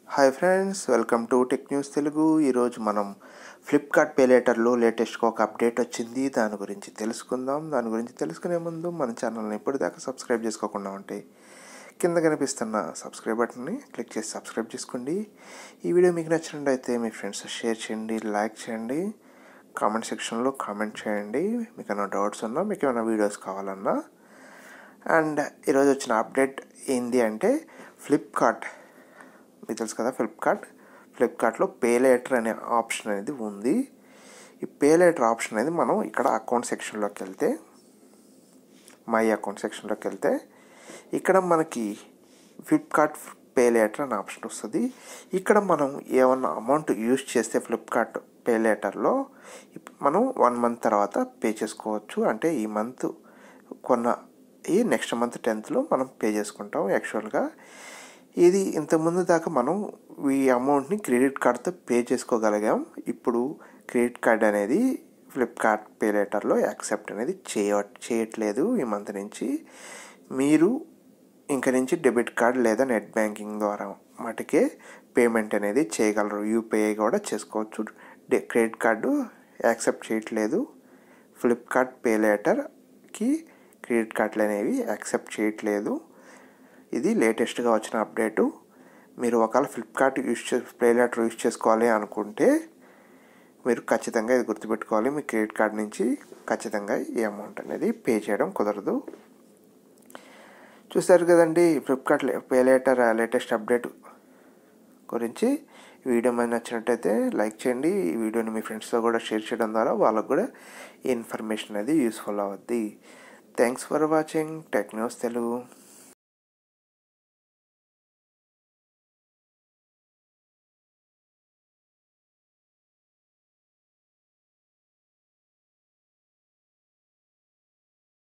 hi friends welcome to tech news Telugu ఈరోజు మనం Flipkart pay లేటర్లో లేటెస్ట్గా ఒక అప్డేట్ వచ్చింది దాని గురించి తెలుసుకుందాం దాని గురించి తెలుసుకునే ముందు మన ఛానల్ని ఇప్పటిదాకా సబ్స్క్రైబ్ చేసుకోకుండా ఉంటే కింద కనిపిస్తున్న సబ్స్క్రైబ్ బటన్ని క్లిక్ చేసి సబ్స్క్రైబ్ చేసుకోండి ఈ వీడియో మీకు నచ్చినట్లయితే మీ ఫ్రెండ్స్ షేర్ చేయండి లైక్ చేయండి కామెంట్ సెక్షన్లో కామెంట్ చేయండి మీకు ఏమైనా డౌట్స్ ఉన్నా మీకు ఏమైనా వీడియోస్ కావాలన్నా అండ్ ఈరోజు వచ్చిన అప్డేట్ ఏంటి అంటే ఫ్లిప్కార్ట్ మీకు తెలుసు కదా ఫ్లిప్కార్ట్ ఫ్లిప్కార్ట్లో పే లేటర్ అనే ఆప్షన్ అనేది ఉంది ఈ పే లేటర్ ఆప్షన్ అనేది మనం ఇక్కడ అకౌంట్ సెక్షన్లోకి వెళ్తే మై అకౌంట్ సెక్షన్లోకి వెళ్తే ఇక్కడ మనకి ఫ్లిప్కార్ట్ పే లేటర్ అనే ఆప్షన్ వస్తుంది ఇక్కడ మనం ఏమన్నా అమౌంట్ యూజ్ చేస్తే ఫ్లిప్కార్ట్ పే లేటర్లో మనం వన్ మంత్ తర్వాత పే చేసుకోవచ్చు అంటే ఈ మంత్ కొన్న ఈ నెక్స్ట్ మంత్ టెన్త్లో మనం పే చేసుకుంటాం యాక్చువల్గా ఇది ఇంతకుముందు దాకా మనం ఈ అమౌంట్ని క్రెడిట్ కార్డ్తో పే చేసుకోగలిగాం ఇప్పుడు క్రెడిట్ కార్డ్ అనేది ఫ్లిప్కార్ట్ పే లేటర్లో యాక్సెప్ట్ అనేది చేయ చేయట్లేదు ఈ మంత్ నుంచి మీరు ఇంక నుంచి డెబిట్ కార్డ్ లేదా నెట్ బ్యాంకింగ్ ద్వారా మటుకే పేమెంట్ అనేది చేయగలరు యూపీఐ కూడా చేసుకోవచ్చు క్రెడిట్ కార్డు యాక్సెప్ట్ చేయట్లేదు ఫ్లిప్కార్ట్ పే లేటర్కి క్రెడిట్ కార్డులు అనేవి యాక్సెప్ట్ చేయట్లేదు ఇది లేటెస్ట్గా వచ్చిన అప్డేటు మీరు ఒకవేళ ఫ్లిప్కార్ట్ యూస్ చే పే లేటర్ యూస్ చేసుకోవాలి అనుకుంటే మీరు ఖచ్చితంగా ఇది గుర్తుపెట్టుకోవాలి మీ క్రెడిట్ కార్డ్ నుంచి ఖచ్చితంగా ఈ అమౌంట్ అనేది పే చేయడం కుదరదు చూసారు కదండి Flipkart pay later latest update గురించి ఈ వీడియో మీద నచ్చినట్టయితే లైక్ చేయండి ఈ వీడియోని మీ ఫ్రెండ్స్తో కూడా షేర్ చేయడం ద్వారా వాళ్ళకు కూడా ఈ ఇన్ఫర్మేషన్ అనేది యూస్ఫుల్ అవుద్ది thanks for watching tech news Telugu